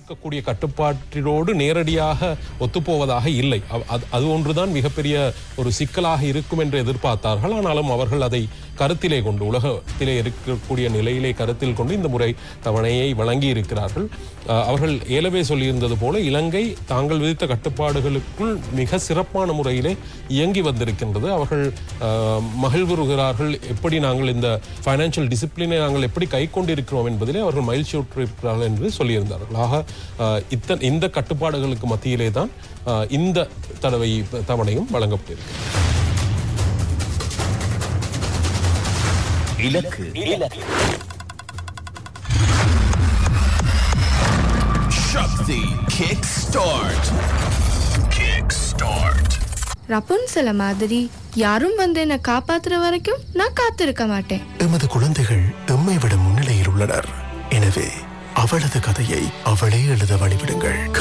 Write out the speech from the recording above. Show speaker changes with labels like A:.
A: இருக்கக்கூடிய கட்டுப்பாட்டினோடு நேரடியாக ஒத்துப்போவதாக இல்லை அவ்- அது- அது ஒன்றுதான் மிகப்பெரிய ஒரு சிக்கலாக இருக்கும் என்று எதிர்பார்த்தார்கள் ஆனாலும் அவர்கள் அதை கருத்திலே கொண்டு உலகத்திலே இருக்கக்கூடிய நிலையிலே கருத்தில் கொண்டு இந்த முறை தவணையை வழங்கி இருக்கிறார்கள் அஹ், அவர்கள் ஏலவே சொல்லியிருந்தது போல இலங்கை தாங்கள் விதித்த கட்டுப்பாடுகளுக்குள் மிக சிறப்பான முறையிலே இயங்கி வந்திருக்கின்றது அவர்கள் அஹ், மகிழ்வுறுகிறார்கள் எப்படி நாங்கள் இந்த ஃபைனான்சியல் டிசிப்ளினை நாங்கள் எப்படி கை கொண்டிருக்கிறோம் என்பதிலே அவர்கள் மகிழ்ச்சியுற்றிருக்கிறார்கள் என்று சொல்லியிருந்தார்கள் ஆக அஹ், இத்த இந்த கட்டுப்பாடுகளுக்கு மத்தியிலே தான் அஹ், இந்த தடவை தவணையும் வழங்கப்பட்டிருக்கிறது
B: இலக்கு இலக்கு
C: Shakti Kickstart. Kickstart.
D: ரப்புன்சல மாதிரி யாரும் வந்து என்னை காப்பாத்துற வரைக்கும் நான் காத்திருக்க மாட்டேன்
E: எமது குழந்தைகள் எம்மை விட முன்னிலையில் உள்ளனர் எனவே அவளது கதையை அவளே எழுத வழிவிடுங்கள்